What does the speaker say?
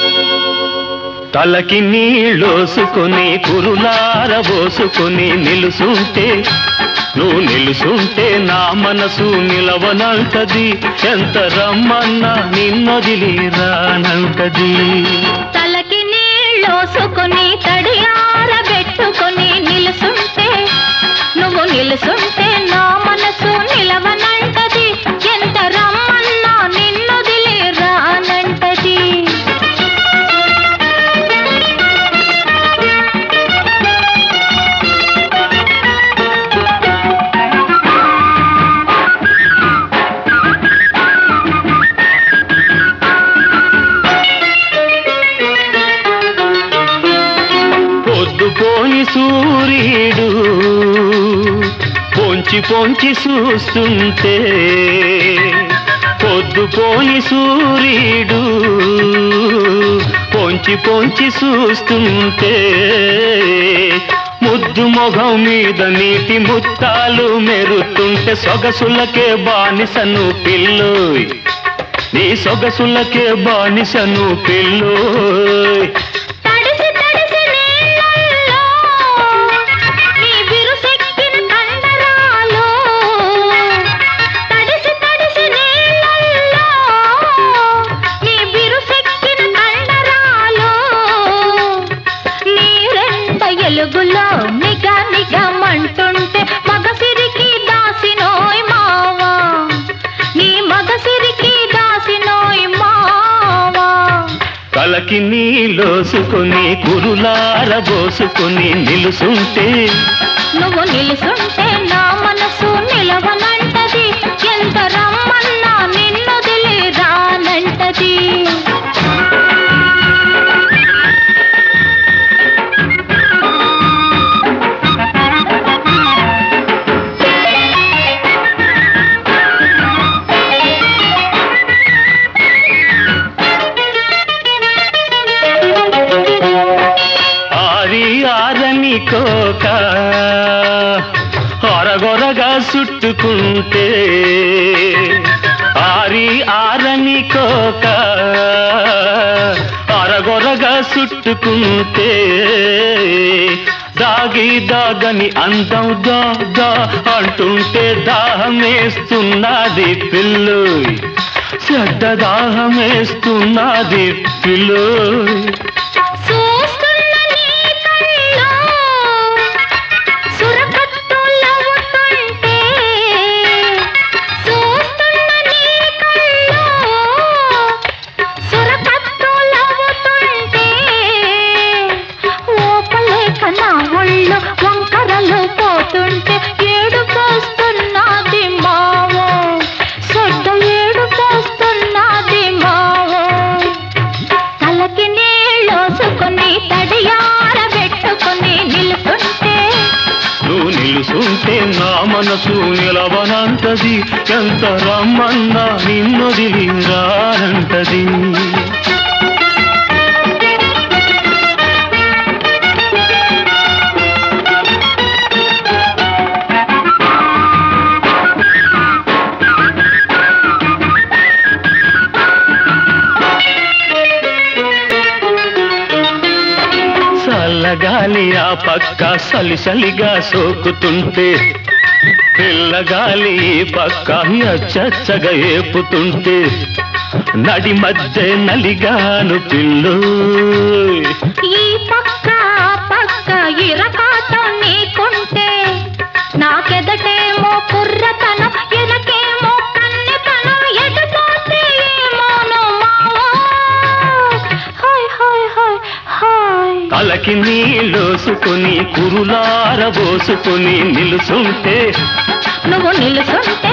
తలకి నీళ్ళోసుకొని కురులార పోసుకొని నిలుసుంటే నువ్వు నిలుసుంటే నా మనసు నిలవనంటది ఎంత రమ్మన్నా నిన్నొదిలి రానంటది తలకి నీళ్ళోసుకొని తడియారబెట్టుకొని నిలుసుంటే నువ్వు నిలుసుంటే నా మనసు నిలవనంటది ఎంత రమ్మన్నా నిన్నొదిలి రానంటది పొద్దుపోని సూర్యుడు పొంచి పొంచి చూస్తుంటే పొద్దుపోని సూర్యుడు పొంచి పొంచి చూస్తుంటే ముద్దు మొగం మీద నీటి ముత్తాలు మెరుతుంటే సొగసులకే బానిసను పిల్లోయ్ నీ సొగసులకే బానిసను పిల్లోయ్ తడిసి తడిసి నీళ్ళల్లో నీ బిరుసెక్కిన కండరాలు తడిసి తడిసి నీళ్ళల్లో నీ బిరుసెక్కిన కండరాలు నీ రెండ ఎలుగులో నిగ నిగమంటుంటే మగసిరికి దాసినోయ్ మావా నీ మగసిరికి దాసినోయ్ మావా తలకి నీలోసుకొని కురులార పోసుకొని నిలుసుంటే నువ్వు నిలుసుంటే నా మనసు నిలవనంటది ఎంత రమ్మన్నా నిన్నొదిలి రానంటది ఆరి ఆరని కోక అరగొరగా చుట్టుకుంటే ఆరి ఆరని కోక అరగొరగా చుట్టుకుంటే దాగి దాగని అందం దా దా అంటుంటే దాహమేస్తున్నది పిల్లు చెడ్డ దాహమేస్తున్నది పిల్లు చూస్తున్న నీ కళ్ళు సురకత్తులవుతుంటే చూస్తున్న నీ కళ్ళు సురకత్తులవుతుంటే ఓపలేక నా ఒళ్ళు వంకరలు పోతుంటే ఏడుపోస్తున్నది మావో చెడ్డ ఏడుపోస్తున్నది మావో తలకి నీళ్ళోసుకొని తడియారబెట్టుకొని నిలుతుంటే నువ్వు నిలుసుంటే నా మనసు నిలవనంటది ఎంత రమ్మన్నా నిన్నొదిలి రానంటది చల్లగాలి ఆ పక్క సలిసలిగా సోకుతుంటే పిల్లగాలి ఈ పక్క అచ్చచ్చగా ఏపుతుంటే నడి మధ్య నలిగాను పిల్లు ఈ పక్క ఆ పక్క ఇరకాటం నీకుంటే నాకెదటేమో కుర్రతనం ఎనకేమో కన్నెతనం ఎటుపోతే ఏమోను మావో హాయ్ హాయ్ హాయ్ హాయ్ తలకి నీళ్ళోసుకొని కురులార పోసుకొని నిలుసుంటే నువ్వు నిలుసుంటే